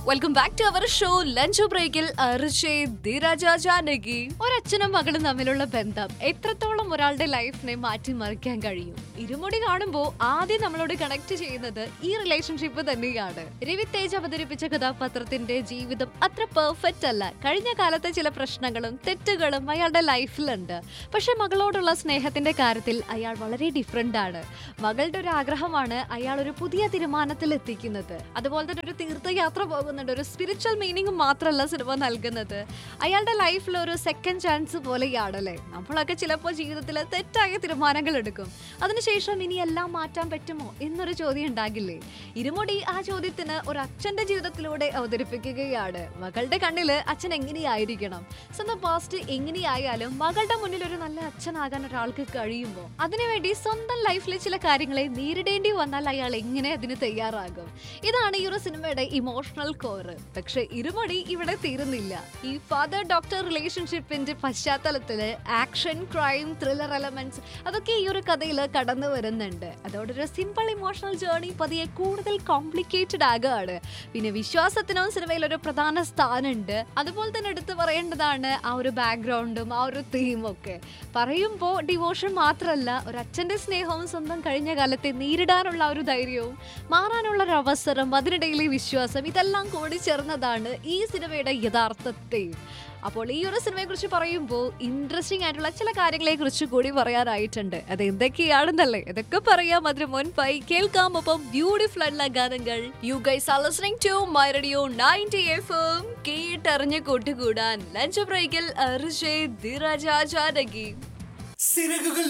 welcome back to our show lunch ബ്രേക്കിൽ ജാനകി ഒരച്ഛനും മകളും തമ്മിലുള്ള ബന്ധം എത്രത്തോളം ഒരാളുടെ ലൈഫിനെ മാറ്റിമറിക്കാൻ കഴിയും ഇരുമുടി കാണുമ്പോൾ ആദ്യം നമ്മളോട് കണക്ട് ചെയ്യുന്നത് ഈ റിലേഷൻഷിപ്പ് തന്നെയാണ് രവി തേജ് അവതരിപ്പിച്ച കഥാപാത്രത്തിന്റെ ജീവിതം അത്ര പെർഫെക്റ്റ് അല്ല കഴിഞ്ഞ കാലത്തെ ചില പ്രശ്നങ്ങളും തെറ്റുകളും അയാളുടെ ലൈഫിലുണ്ട് പക്ഷെ മകളോടുള്ള സ്നേഹത്തിന്റെ കാര്യത്തിൽ അയാൾ വളരെ ഡിഫറെന്റ് ആണ് മകളുടെ ഒരു ആഗ്രഹമാണ് അയാൾ ഒരു പുതിയ തീരുമാനത്തിൽ എത്തിക്കുന്നത് അതുപോലെ തന്നെ ഒരു തീർത്ഥയാത്ര പോകുന്നുണ്ട് ഒരു സ്പിരിച്വൽ മീനിങ് മാത്രമല്ല സിനിമ നൽകുന്നത് അയാളുടെ ലൈഫിൽ ഒരു സെക്കൻഡ് ചാൻസ് പോലെയാണല്ലേ നമ്മളൊക്കെ ചിലപ്പോൾ ജീവിതത്തിൽ തെറ്റായ തീരുമാനങ്ങൾ എടുക്കും അതിനുശേഷം ഇനി എല്ലാം മാറ്റാൻ പറ്റുമോ എന്നൊരു ചോദ്യം ഉണ്ടാകില്ലേ ഇരുമുടി ആ ചോദ്യത്തിന് ഒരു അച്ഛന്റെ ജീവിതത്തിലൂടെ അവതരിപ്പിക്കുകയാണ് മകളുടെ കണ്ണില് അച്ഛൻ എങ്ങനെയായിരിക്കണം സ്വന്തം പാസ്റ്റ് എങ്ങനെയായാലും മകളുടെ മുന്നിൽ ഒരു നല്ല അച്ഛനാകാൻ ഒരാൾക്ക് കഴിയുമ്പോൾ അതിനുവേണ്ടി സ്വന്തം ലൈഫിലെ ചില കാര്യങ്ങളെ നേരിടേണ്ടി വന്നാൽ അയാൾ എങ്ങനെ അതിന് തയ്യാറാകും ഇതാണ് ഈ ഒരു സിനിമയുടെ ഇമോഷണൽ കോറ് പക്ഷെ ഇരുമടി ഇവിടെ തീരുന്നില്ല ഈ ഫാദർ ഡോക്ടർ റിലേഷൻഷിപ്പിന്റെ പശ്ചാത്തലത്തില് ആക്ഷൻ ക്രൈം ത്രില്ലർ എലമെന്റ്സ് അതൊക്കെ ഈ ഒരു കഥയിൽ കടന്നു വരുന്നുണ്ട് അതോടെ ഒരു സിമ്പിൾ ഇമോഷണൽ ജേർണി പതിയെ കൂടുതൽ കോംപ്ലിക്കേറ്റഡ് ആകുകയാണ് പിന്നെ വിശ്വാസത്തിനും സിനിമയിൽ ഒരു പ്രധാന സ്ഥാനമുണ്ട് അതുപോലെ തന്നെ എടുത്തു പറയേണ്ടതാണ് ആ ഒരു ബാക്ക്ഗ്രൗണ്ടും ആ ഒരു തീമും ഒക്കെ പറയുമ്പോൾ ഡിവോഷൻ മാത്രമല്ല ഒരു അച്ഛന്റെ സ്നേഹവും സ്വന്തം കഴിഞ്ഞ കാലത്തെ നേരിടാനുള്ള ആ ഒരു ധൈര്യവും മാറാനുള്ള ഒരു അവസരം അതിനിടയിലെ വിശ്വാസം ഇതെല്ലാം കൂടി ചേർന്നതാണ് ഈ സിനിമയുടെ യഥാർത്ഥത്തെ അപ്പോൾ ഈ ഒരു സിനിമയെ കുറിച്ച് പറയുമ്പോൾ ഇൻട്രസ്റ്റിംഗ് ആയിട്ടുള്ള ചില കാര്യങ്ങളെ കുറിച്ച് കൂടി പറയാനായിട്ടുണ്ട് അത് എന്തൊക്കെയാണെന്നല്ലേ ഇതൊക്കെ പറയാം അതിന് മുൻപായി കേൾക്കാം ഒപ്പം ബ്യൂട്ടിഫുൾ ആയിട്ടുള്ള ഗാനങ്ങൾ you guys are listening to my radio 90 എഫും കേട്ടറിഞ്ഞ് കൂട്ടുകൂടാൻ ലഞ്ച് ബ്രേക്കിൽ അർജയ് ധിരാജ ജാനകി സിറകുകൾ